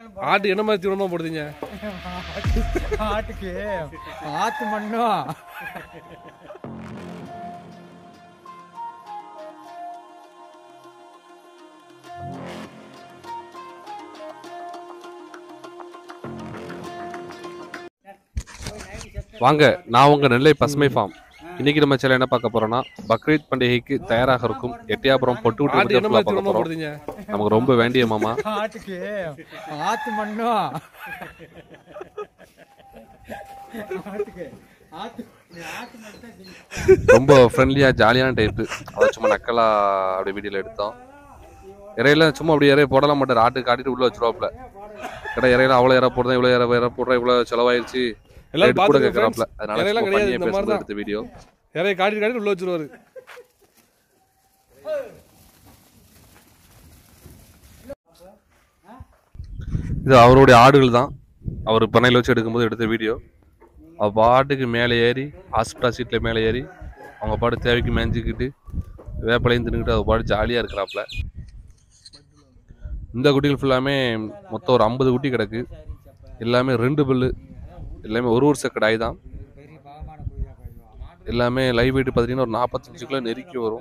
ஆட்டு என்ன மாதிரி தீவனமா போடுதீங்க ஆட்டுக்கு ஆத்து மண்ணும் வாங்க நான் உங்க நெல்லை பசுமை ஃபார்ம் இன்னைக்கு நம்ம சேனல் என்ன பார்க்க போறோம்னா பக்ரீத் பண்டிகைக்கு தயாராக இருக்கும் எட்டியாபுரம் பொட்டு ஆட்டு என்ன விட்டு மாதிரி பார்க்க தீவனமா போறோம் போடுதீங்க நமக்கு ரொம்ப வேண்டிய மாமா ஆட்டுக்கு ஆத்து மண்ணும் ஆட்டுக்கு ஆத்து ஆத்து மண்ணும் ரொம்ப ஃப்ரெண்ட்லியா ஜாலியான டைப்பு அதை சும்மா நக்கலா அப்படி வீடியோல எடுத்தோம் இறையில சும்மா அப்படி இறைய போடலாம் மாட்டார் ஆட்டு காட்டிட்டு உள்ள வச்சிருவாப்ல கடை இறையில அவ்வளோ இற போடுறேன் இவ்வளோ இற இற போடுறேன் இவ்வளோ செலவாயிருச்சு எல்லாரும் ரேட் கூட பாத்துக்கோங்க கேட்கறாப்ல friends. அதனால இறையெல்லாம் சும்மா கிடையாது, பண்ணியே இந்த மாதிரி பேசுறது தான். எடுத்த வீடியோ இறைய காட்டிட்டு காட்டிட்டு உள்ள வச்சிருவாரு இது அவருடைய ஆடுகள் தான் அவர் பண்ணையில் வச்சு எடுக்கும்போது எடுத்த வீடியோ அவர் பாட்டுக்கு மேலே ஏறி ஹாஸ்பிட்டல் சீட்டில் மேலே ஏறி அவங்க பாட்டு தேவைக்கு மேய்ஞ்சிக்கிட்டு வேப்பலையும் தின்னுக்கிட்டு அவர் பாட்டு ஜாலியாக இருக்கிறாப்புல இந்த குட்டிகள் ஃபுல்லாமே மொத்தம் ஒரு ஐம்பது குட்டி கிடக்கு எல்லாமே ரெண்டு பல்லு எல்லாமே ஒரு வருஷ கடாய் தான் பெரிய பாவமான குழியா போயிடுவான் எல்லாமே லைவ் வெயிட் பார்த்தீங்கன்னா ஒரு நாற்பத்தஞ்சு கிலோ நெருக்கி வரும்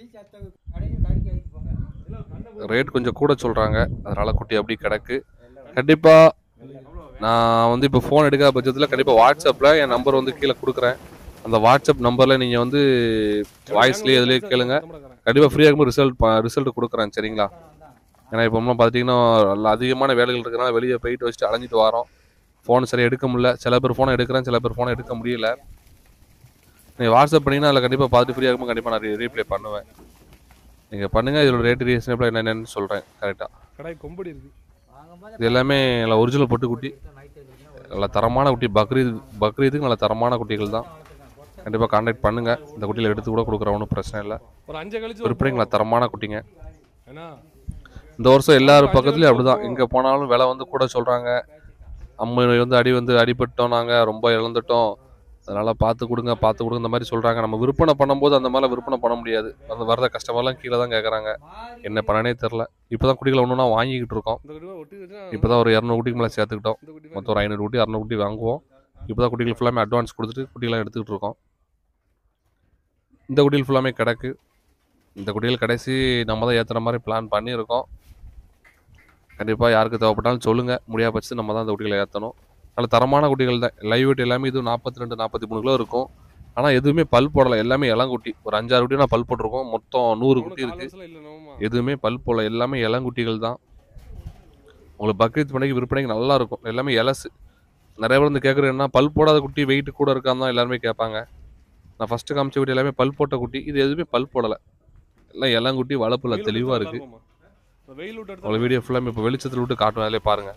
ரேட் கொஞ்சம் கூட சொல்கிறாங்க அதனால் குட்டி அப்படி கிடக்கு கண்டிப்பாக நான் வந்து இப்போ ஃபோன் எடுக்காத பட்சத்தில் கண்டிப்பாக வாட்ஸ்அப்பில் என் நம்பர் வந்து கீழே கொடுக்குறேன் அந்த வாட்ஸ்அப் நம்பரில் நீங்கள் வந்து வாய்ஸ்லேயே இதுலேயே கேளுங்க கண்டிப்பாக ஃப்ரீயாக இருக்கும்போது ரிசல்ட் ரிசல்ட் கொடுக்குறேன் சரிங்களா ஏன்னா இப்போ நம்ம பார்த்தீங்கன்னா நல்ல அதிகமான வேலைகள் இருக்கிறனால வெளியே போயிட்டு வச்சுட்டு அலைஞ்சிட்டு வரோம் ஃபோன் சரியாக எடுக்க முடியல சில பேர் ஃபோனை எடுக்கிறேன் சில பேர் ஃபோனை எடுக்க முடியல நீங்கள் வாட்ஸ்அப் பண்ணிங்கன்னா அதில் கண்டிப்பாக பார்த்துட்டு ஃப்ரீயாக இருக்கும்போது கண்டிப்பாக நான் ரீப்ளே பண்ணுவேன் நீங்கள் பண்ணுங்கள் இதோட ரேட் ரீசனபிளாக என்னென்னு சொல்கிறேன் கரெக்டாக கடாய் கொம்படி இருக்கு இது எல்லாமே நல்லா ஒரிஜினல் பொட்டு குட்டி நல்ல தரமான குட்டி பக்ரீத் பக்ரீத்துக்கு நல்ல தரமான குட்டிகள் தான் கண்டிப்பாக கான்டாக்ட் பண்ணுங்கள் இந்த குட்டியில் எடுத்து கூட கொடுக்குற ஒன்றும் பிரச்சனை இல்லை ஒரு அஞ்சு கழிச்சு ஒரு விற்பனைக்கு நல்ல தரமான குட்டிங்க ஏன்னா இந்த வருஷம் எல்லார் பக்கத்துலயும் அப்படிதான் எங்க போனாலும் விலை வந்து கூட சொல்றாங்க அம்மை வந்து அடி வந்து அடிபட்டோம் நாங்க ரொம்ப இழந்துட்டோம் அதனால பார்த்து கொடுங்க பார்த்து கொடுங்க இந்த மாதிரி சொல்றாங்க நம்ம விற்பனை பண்ணும்போது அந்த மாதிரிலாம் விற்பனை பண்ண முடியாது அந்த வரத கஸ்டமர்லாம் கீழே தான் கேட்குறாங்க என்ன பண்ணனே தெரில இப்போதான் குட்டிகளை ஒன்றுனா வாங்கிக்கிட்டு இருக்கோம் இந்த குட்டி ஒட்டி வச்சா இப்போதான் ஒரு இரநூறு குட்டிக்கு மேலே சேர்த்துக்கிட்டோம் இந்த குட்டி மொத்தம் ஒரு ஐநூறு குட்டி அறநூறு குட்டி வாங்குவோம் இப்போதான் குட்டிகள் ஃபுல்லாமே அட்வான்ஸ் கொடுத்துட்டு குட்டிலாம் எடுத்துக்கிட்டு இருக்கோம் இந்த குட்டிகள் ஃபுல்லாமே கிடக்கு இந்த குட்டிகள் கடைசி நம்ம தான் ஏற்றுற மாதிரி பிளான் பண்ணியிருக்கோம் கண்டிப்பாக யாருக்கு தேவைப்பட்டாலும் சொல்லுங்கள் முடியாத பட்சத்து நம்ம தான் இந்த குட்டிகளை ஏற்றணும் நல்ல தரமான குட்டிகள் தான் லைவ் வெயிட் எல்லாமே இது நாற்பத்தி ரெண்டு நாற்பத்தி மூணு கிலோ இருக்கும் ஆனால் எதுவுமே பல் போடலை எல்லாமே இளங்குட்டி ஒரு அஞ்சாறு குட்டி நான் பல் போட்டிருக்கோம் மொத்தம் நூறு குட்டி இருக்குது காலத்துல இல்ல நம்ம எதுவுமே பல் போல எல்லாமே இளங்குட்டிகள் தான் உங்களுக்கு பக்ரீத் பண்டிகை விற்பனைக்கு நல்லா இருக்கும் எல்லாமே இலசு நிறைய பேர் வந்து கேட்குறது என்ன பல் போடாத குட்டி வெயிட் கூட இருக்கான்னு தான் எல்லாருமே கேட்பாங்க நான் ஃபஸ்ட்டு காமிச்ச குட்டி எல்லாமே பல் போட்ட குட்டி இது எதுவுமே பல் போடலை எல்லாம் இளங்குட்டி வளர்ப்புல வெயில் தெளிவாக விட்டு இருக்குது நல்லா இருக்குமா? இந்த வெயில் விட்டு எடுத்தா உங்களுக்கு வீடியோ ஃபுல்லாமே இப்போ வெளிச்சத்தில் விட்டு காட்டுவேன் அதிலே பாருங்கள்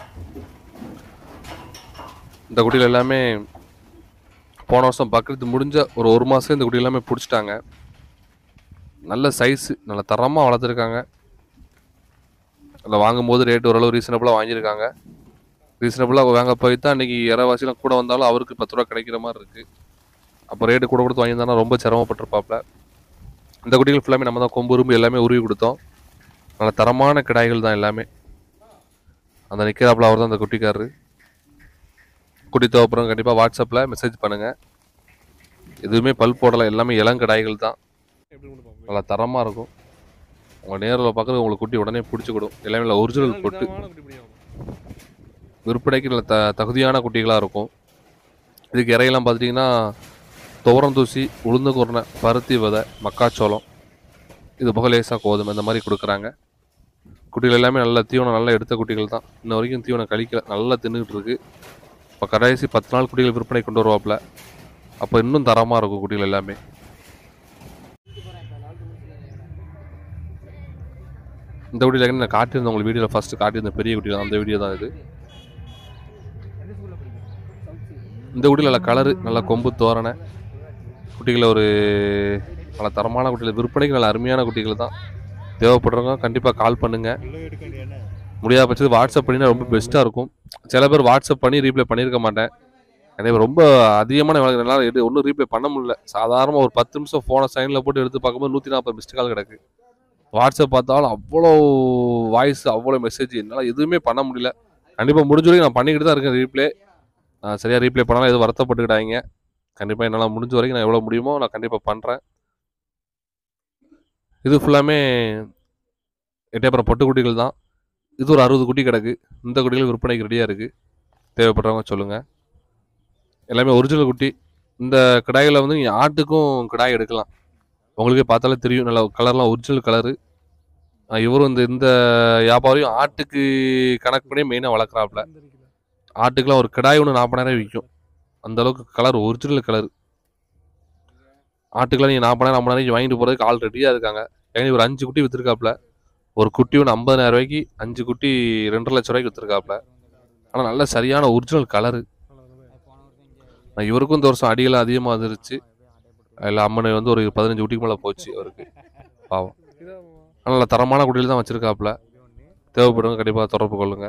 இந்த குட்டிகள் எல்லாமே போன வருஷம் பக்ரீத் முடிஞ்ச ஒரு ஒரு மாதம் இந்த குட்டி எல்லாமே பிடிச்சிட்டாங்க நல்ல சைஸு நல்ல தரமாக வளர்த்துருக்காங்க அதில் வாங்கும்போது ரேட் ஓரளவு ரீசனபுளாக வாங்கியிருக்காங்க ரீசனபுளாக வாங்க போய் தான் இன்றைக்கி இறவாசிலாம் கூட வந்தாலும் அவருக்கு பத்து ரூபா கிடைக்கிற மாதிரி இருக்குது அப்போ ரேட்டு கூட கொடுத்து வாங்கியிருந்தானா ரொம்ப சிரமப்பட்டிருப்பாப்ல இந்த குட்டிகள் ஃபுல்லாமே நம்ம தான் கொம்பு உரும்பு எல்லாமே உருவி கொடுத்தோம் நல்ல தரமான கிடாய்கள் தான் எல்லாமே அந்த நிற்கிறாப்புல அவர் தான் அந்த குட்டிக்காரரு குட்டி தேவைப்படுறவங்க கண்டிப்பாக வாட்ஸ்அப்பில் மெசேஜ் பண்ணுங்கள் எதுவுமே பல் போடலை எல்லாமே இளங்கிடாய்கள் தான் எப்படி கொண்டு போவோம் நல்லா தரமாக இருக்கும் உங்கள் நேரில் பார்க்குறது உங்களுக்கு குட்டி உடனே பிடிச்சிக்கிடும் எல்லாமே நல்ல ஒரிஜினல் பொட்டு விதமான குட்டி பிடிக்கும் விற்பனைக்கு நல்ல த தகுதியான குட்டிகளாக இருக்கும் இதுக்கு இறையெல்லாம் பார்த்துட்டிங்கன்னா துவரம் தூசி உளுந்து குருணை பருத்தி விதை மக்காச்சோளம் இது போக லேசாக கோதுமை இந்த மாதிரி கொடுக்குறாங்க குட்டிகள் எல்லாமே நல்ல தீவனம் நல்லா எடுத்த குட்டிகள் தான் இன்ன வரைக்கும் தீவனம் கழிக்கல நல்லா தின்னுக்கிட்டு இருக்கு இப்போ கடைசி பத்து நாள் குட்டிகள் விற்பனை கொண்டு வருவாப்புல அப்போ இன்னும் தரமாக இருக்கும் குட்டிகள் எல்லாமே இந்த குட்டியில் நான் காட்டியிருந்தேன் உங்களுக்கு வீடியோவில் ஃபஸ்ட்டு காட்டியிருந்த பெரிய குட்டியில் அந்த வீடியோ தான் இது இந்த குட்டியில் நல்ல கலரு நல்ல கொம்பு தோரணை குட்டிகளை ஒரு நல்ல தரமான குட்டிகள் விற்பனைக்கு நல்ல அருமையான குட்டிகள் தான் தேவைப்படுறவங்க கண்டிப்பாக கால் பண்ணுங்கள் முடியாத பட்சத்து வாட்ஸ்அப் பண்ணினா ரொம்ப பெஸ்ட்டாக இருக்கும் சில பேர் வாட்ஸ்அப் பண்ணி ரீப்ளை பண்ணியிருக்க மாட்டேன் அதே ரொம்ப அதிகமான என்னால் எது ஒன்றும் ரீப்ளை பண்ண முடியல சாதாரணமாக ஒரு பத்து நிமிஷம் ஃபோனை சைனில் போட்டு எடுத்து பார்க்கும்போது நூற்றி நாற்பது மிஸ்டு கால் கிடக்கு வாட்ஸ்அப் பார்த்தாலும் அவ்வளோ வாய்ஸ் அவ்வளோ மெசேஜ் என்னால் எதுவுமே பண்ண முடியல கண்டிப்பாக முடிஞ்ச வரைக்கும் நான் பண்ணிக்கிட்டு தான் இருக்கேன் ரீப்ளே நான் சரியாக ரீப்ளே பண்ணாலும் எதுவும் வருத்தப்பட்டுக்கிட்டாங்க கண்டிப்பாக என்னால் முடிஞ்ச வரைக்கும் நான் எவ்வளோ முடியுமோ நான் கண்டிப்பாக பண்ணுறேன் இது ஃபுல்லாமே எட்டயபுரம் பொட்டுக்குட்டிகள் தான் இது ஒரு அறுபது குட்டி கிடக்கு இந்த குட்டிகள் விற்பனைக்கு ரெடியாக இருக்குது தேவைப்படுறவங்க சொல்லுங்கள் எல்லாமே ஒரிஜினல் குட்டி இந்த கிடாயில் வந்து நீங்கள் ஆட்டுக்கும் கிடாய் எடுக்கலாம் உங்களுக்கே பார்த்தாலே தெரியும் நல்லா கலர்லாம் ஒரிஜினல் கலரு இவரும் இந்த இந்த வியாபாரியும் ஆட்டுக்கு கணக்கு பண்ணி மெயினாக வளர்க்குறாப்புல ஆட்டுக்கெலாம் ஒரு கிடாய் ஒன்று நாற்பதாயிரம் விற்கும் அந்த அளவுக்கு கலர் ஒரிஜினல் கலர் ஆட்டுக்கெலாம் நீங்கள் நாற்பதாயிரம் ஐம்பதாயிரம் வாங்கிட்டு போகிறதுக்கு ஆள் ரெடியாக இருக்காங்க ஏன்னா ஒரு அஞ்சு குட்டி விற்றுருக்காப்புல ஒரு குட்டி ஒன்று ஐம்பதாயிரம் ரூபாய்க்கு அஞ்சு குட்டி ரெண்டரை லட்ச ரூபாய்க்கு விற்றுருக்காப்புல ஆனால் நல்ல சரியான ஒரிஜினல் கலரு நான் இவருக்கும் இந்த வருஷம் அடியெல்லாம் அதிகமாக வந்துருச்சு அதில் அம்மனை வந்து ஒரு பதினஞ்சு குட்டிக்கு மேலே போச்சு அவருக்கு பாவம் ஆனால் நல்ல தரமான குட்டியில் தான் வச்சுருக்காப்புல தேவைப்படுங்க கண்டிப்பாக தொடர்பு கொள்ளுங்க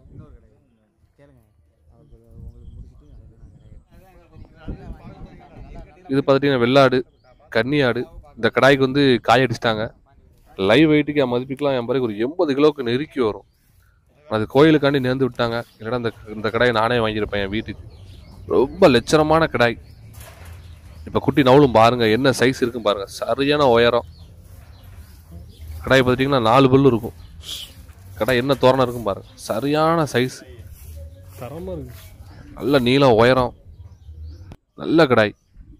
இது பார்த்துட்டிங்கன்னா வெள்ளாடு கன்னி ஆடு இந்த கடாய்க்கு வந்து காய அடிச்சிட்டாங்க லைவ் வெயிட்டுக்கு என் மதிப்புக்கெலாம் என் பிறகு ஒரு எண்பது கிலோவுக்கு நெருக்கி வரும் அது கோயிலுக்காண்டி நேர்ந்து விட்டாங்க இல்லைன்னா இந்த இந்த கடாயை நானே வாங்கியிருப்பேன் என் வீட்டுக்கு ரொம்ப லட்சணமான கடாய் இப்போ குட்டி நவுலும் பாருங்க என்ன சைஸ் இருக்கும் பாருங்க சரியான உயரம் கடாய் பார்த்துட்டிங்கன்னா நாலு பல்லு இருக்கும் கடாய் என்ன தோரணம் இருக்கும் பாருங்க சரியான சைஸ் தரமா இருக்கு நல்ல நீளம் உயரம் நல்ல கடாய்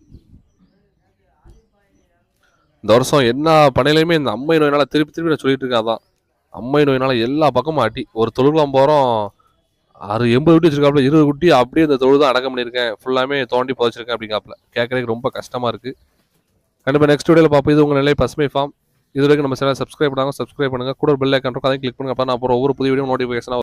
இந்த வருஷம் என்ன பண்ணையிலையுமே இந்த அம்மை நோயினால திருப்பி திருப்பி நான் சொல்லிட்டு இருக்கேன் அதான் அம்மை நோயினால எல்லா பக்கமும் அடி ஒரு தொழுகுலாம் போகிறோம் ஆறு எண்பது குட்டி வச்சிருக்காப்புல இருபது குட்டி அப்படியே இந்த தொழுது தான் அடக்கம் பண்ணியிருக்கேன் ஃபுல்லாமே தோண்டி புதைச்சிருக்கேன் அப்படிங்காப்புல கேட்கறதுக்கு ரொம்ப கஷ்டமா இருக்கு கண்டிப்பாக நெக்ஸ்ட் வீடியோவில் பார்ப்போம் இது உங்கள் நிலை பசுமை ஃபார்ம் இது வரைக்கும் நம்ம சேனல் சப்ஸ்கிரைப் பண்ணாங்க சப்ஸ்கிரைப் பண்ணுங்க கூட பெல் ஐக்கான் இருக்கும் அதையும் கிளிக் பண்ணுங்க அப்போ நான் அப்புறம் ஒவ்வொரு புதிய வீடியோ நோட்டிஃபிகேஷன்